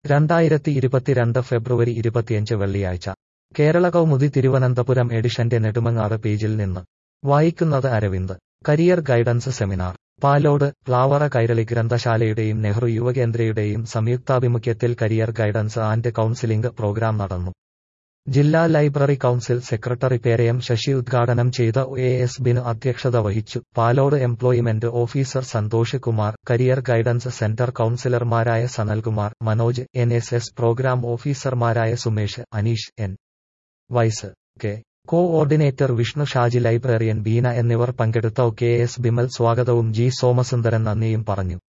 രണ്ടായിരത്തി ഇരുപത്തിരണ്ട് ഫെബ്രുവരി ഇരുപത്തിയഞ്ച് വെള്ളിയാഴ്ച കേരള കൗമുദി തിരുവനന്തപുരം എഡിഷന്റെ നെടുമങ്ങാട് പേജിൽ നിന്ന് വായിക്കുന്നത് Aravind career guidance seminar Palode Plavara Kairali ഗ്രന്ഥശാലയുടെയും നെഹ്റു യുവകേന്ദ്രയുടെയും സംയുക്താഭിമുഖ്യത്തിൽ career guidance and counselling program നടന്നു ജില്ലാ library council secretary Perayam Sasi ഉദ്ഘാടനം ചെയ്ത എ എസ് ബിനു അധ്യക്ഷത വഹിച്ചു Palode employment officer Santhosh Kumar career guidance centre കൌൺസിലർമാരായ Sanalkumar Manoj N S S program ഓഫീസർമാരായ Sumesh Aneesh N Y K coordinator Vishnu Shaji librarian Beena എന്നിവർ പങ്കെടുത്ത കെ എസ് ബിമൽ സ്വാഗതവും ജി സോമസുന്ദരൻ നന്ദിയും പറഞ്ഞു